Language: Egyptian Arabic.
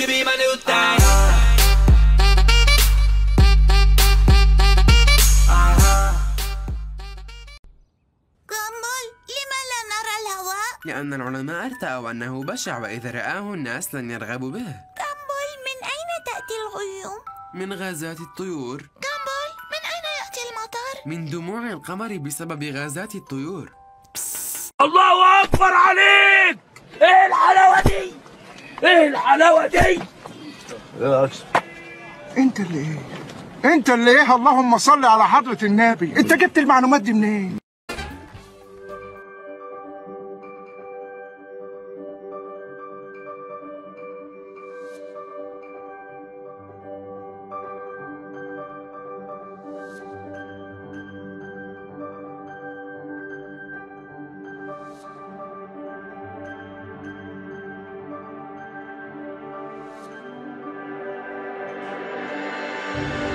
be my new thing. جامبل لما لا نرى الهواء؟ لأن العلماء ارتأوا أنه بشع وإذا رآه الناس لن يرغبوا به جامبل من أين تأتي الغيوم؟ من غازات الطيور جامبل من أين يأتي المطر؟ من دموع القمر بسبب غازات الطيور الله اكبر عليك ايه الحلاوه دي ايه الحلاوه دي انت اللي ايه انت اللي ايه اللهم صل على حضرة النبي انت جبت المعلومات دي منين جامبل